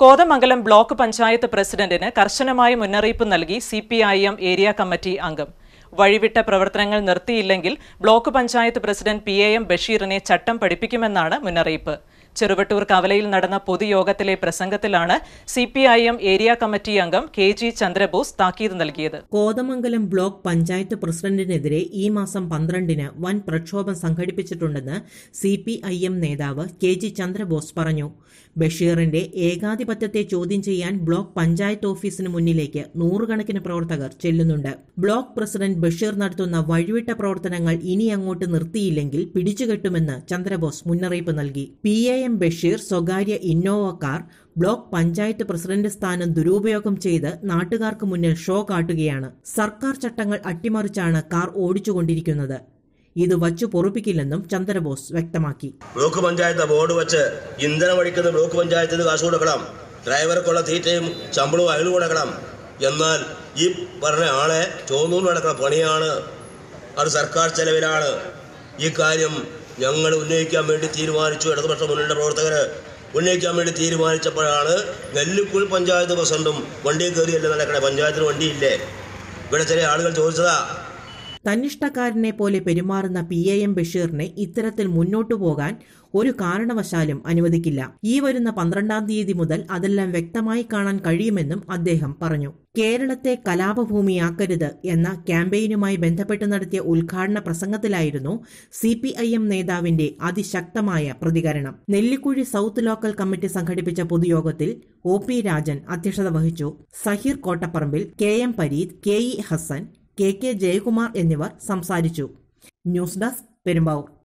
Kothamangalam block panchayat പ്രസിഡന്റിന് കർശനമായ മുന്നറിയിപ്പ് നൽകി C P I M area committee അംഗം വഴിവിട്ട പ്രവർത്തനങ്ങൾ നിർത്തിയില്ലെങ്കിൽ block panchayat president P A M ബഷീറിനെ ചട്ടം പഠിപ്പിക്കുമെന്നാണ് മുന്നറിയിപ്പ് ചെറുവട്ടൂർ കവലയിൽ നടന്ന പൊതുയോഗത്തിലെ പ്രസംഗത്തിലാണ് C P I M area committee അംഗം കെ ജി ചന്ദ്രബോസ് താക്കീത് നൽകിയത് കോതമംഗലം ബ്ലോക്ക് പഞ്ചായത്ത് പ്രസിഡന്റിനെതിരെ ഈ മാസം പന്ത്രണ്ടിന് വൻ പ്രക്ഷോഭം സംഘടിപ്പിച്ചിട്ടുണ്ടെന്ന് സി പി ഐ എം നേതാവ് കെ ജി ചന്ദ്രബോസ് പറഞ്ഞു ബഷീറിന്റെ ഏകാധിപത്യത്തെ ചോദ്യം ചെയ്യാൻ ബ്ലോക്ക് പഞ്ചായത്ത് ഓഫീസിന് മുന്നിലേക്ക് നൂറുകണക്കിന് പ്രവർത്തകർ ചെല്ലുന്നുണ്ട് ബ്ലോക്ക് പ്രസിഡന്റ് ബഷീർ നടത്തുന്ന വഴിവിട്ട പ്രവർത്തനങ്ങൾ ഇനി അങ്ങോട്ട് നിർത്തിയില്ലെങ്കിൽ പിടിച്ചുകെട്ടുമെന്ന് ചന്ദ്രബോസ് മുന്നറിയിപ്പ് നൽകി പി എ എം ബഷീർ സ്വകാര്യ Innova car block panchayat president സ്ഥാനം ദുരുപയോഗം ചെയ്ത് നാട്ടുകാർക്ക് മുന്നിൽ ഷോ കാട്ടുകയാണ് സർക്കാർ ചട്ടങ്ങൾ അട്ടിമറിച്ചാണ് കാർ ഓടിച്ചുകൊണ്ടിരിക്കുന്നത് ഇത് വച്ചു പൊറുപ്പിക്കില്ലെന്നും ചന്ദ്രബോസ് വ്യക്തമാക്കി ബ്ലോക്ക് പഞ്ചായത്ത് ബോർഡ് വെച്ച് ഇന്ധനം അടിക്കുന്ന ബ്ലോക്ക് പഞ്ചായത്തിന് കാശ് കൊടുക്കണം ഡ്രൈവർക്കുള്ള തീറ്റയും ശമ്പളവും അയാൾ കൊടുക്കണം എന്നാൽ ഈ പറഞ്ഞ ആളെ ചോന്നൂന്ന് നടക്കുന്ന പണിയാണ് അത് സർക്കാർ ചെലവിലാണ് ഈ കാര്യം ഞങ്ങൾ ഉന്നയിക്കാൻ വേണ്ടി തീരുമാനിച്ചു ഇടതുപക്ഷ മുന്നണിയുടെ പ്രവർത്തകർ ഉന്നയിക്കാൻ വേണ്ടി തീരുമാനിച്ചപ്പോഴാണ് നെല്ലിക്കുഴി പഞ്ചായത്ത് പ്രസിഡന്റും വണ്ടിയിൽ കയറിയല്ലേ നടക്കണേ പഞ്ചായത്തിന് വണ്ടിയില്ലേ ഇവിടെ ചില ആളുകൾ ചോദിച്ചതാ തന്നിഷ്ടക്കാരനെ പോലെ പെരുമാറുന്ന പി എ എം ബഷീറിനെ ഇത്തരത്തിൽ മുന്നോട്ടു പോകാൻ ഒരു കാരണവശാലും അനുവദിക്കില്ല ഈ വരുന്ന പന്ത്രണ്ടാം തീയതി മുതൽ അതെല്ലാം വ്യക്തമായി കാണാൻ കഴിയുമെന്നും അദ്ദേഹം പറഞ്ഞു കേരളത്തെ കലാപഭൂമിയാക്കരുത് എന്ന ക്യാമ്പയിനുമായി ബന്ധപ്പെട്ട് നടത്തിയ ഉദ്ഘാടന പ്രസംഗത്തിലായിരുന്നു സി പി ഐ എം നേതാവിന്റെ അതിശക്തമായ പ്രതികരണം നെല്ലിക്കുഴി സൗത്ത് ലോക്കൽ കമ്മിറ്റി സംഘടിപ്പിച്ച പൊതുയോഗത്തിൽ ഒ പി രാജൻ അധ്യക്ഷത വഹിച്ചു Saheer Kottapparambil K M Pareed K E Hasan K K Jayakumar എന്നിവർ സംസാരിച്ചു ന്യൂസ് ഡെസ്ക് പെരുമ്പാവൂർ